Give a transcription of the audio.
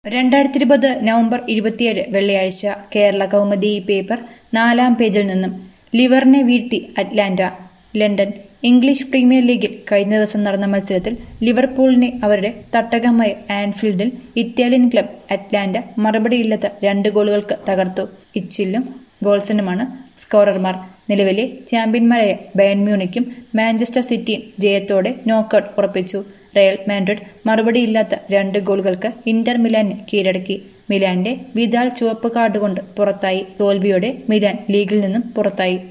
രണ്ടായിരത്തി ഇരുപത് നവംബർ ഇരുപത്തിയേഴ് വെള്ളിയാഴ്ച കേരള കൗമുദി ഈ പേപ്പർ നാലാം പേജിൽ നിന്നും ലിവറിനെ വീഴ്ത്തി അറ്റ്ലാന്റ ലണ്ടൻ ഇംഗ്ലീഷ് പ്രീമിയർ ലീഗിൽ കഴിഞ്ഞ ദിവസം നടന്ന മത്സരത്തിൽ ലിവർപൂളിനെ അവരുടെ തട്ടകമായ ആൻഫീൽഡിൽ ഇറ്റാലിയൻ ക്ലബ് അറ്റ്ലാന്റ മറുപടിയില്ലാത്ത രണ്ട് ഗോളുകൾക്ക് തകർത്തു ഇച്ചില്ലും ഗോൾസനുമാണ് സ്കോറർമാർ നിലവിലെ ചാമ്പ്യന്മാരായ ബയൺ മ്യൂണിക്കും മാഞ്ചസ്റ്റർ സിറ്റിയും ജയത്തോടെ നോക്കൌട്ട് ഉറപ്പിച്ചു റയൽ മാഡ്രിഡ് മറുപടിയില്ലാത്ത രണ്ട് ഗോളുകൾക്ക് ഇന്റർ മിലാനെ കീഴടക്കി മിലാന്റെ വിദാൽ ചുവപ്പ് കാർഡ് കൊണ്ട് പുറത്തായി തോൽവിയോടെ മിലാൻ ലീഗിൽ നിന്നും പുറത്തായി